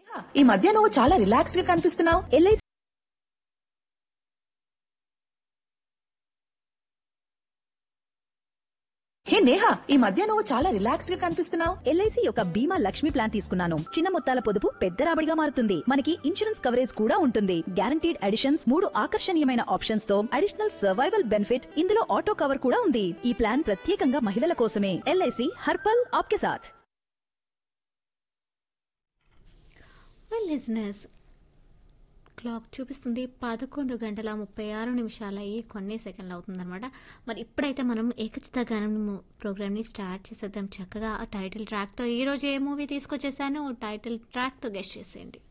ఈ మధ్య నువ్వు చాలా రిలాక్స్డ్ గా కనిపిస్తున్నావు ఎల్ఐసి హే నేహా ఈ మధ్య నువ్వు చాలా రిలాక్స్డ్ గా కనిపిస్తున్నావు ఎల్ఐసి యొక్క బీమా లక్ష్మి ప్లాన్ తీసుకున్నాను చిన్న మొత్తాల పొదుపు పెద్ద రాబడిగా మారుతుంది మనకి ఇన్సూరెన్స్ కవరేజ్ కూడా ఉంటుంది గ్యారంటీడ్ అడిషన్స్ మూడు ఆకర్షణీయమైన ఆప్షన్స్ తో అడిషనల్ సర్వైవల్ బెనిఫిట్ ఇందులో ఆటో కవర్ కూడా ఉంది ఈ ప్లాన్ ప్రత్యేకంగా మహిళల కోసమే ఎల్ఐసి హర్పల్ ఆప్కే సాథ్ వెల్ లిజినెస్ క్లాక్ చూపిస్తుంది పదకొండు గంటల ముప్పై ఆరు నిమిషాల అయ్యి కొన్ని సెకండ్లు అవుతుందన్నమాట మరి ఇప్పుడైతే మనం ఏకచిత్ర గానం ప్రోగ్రామ్ని స్టార్ట్ చేసేద్దాం చక్కగా ఆ టైటిల్ ట్రాక్తో ఈరోజు ఏ మూవీ తీసుకొచ్చేసాను టైటిల్ ట్రాక్తో గెస్ట్ చేసేయండి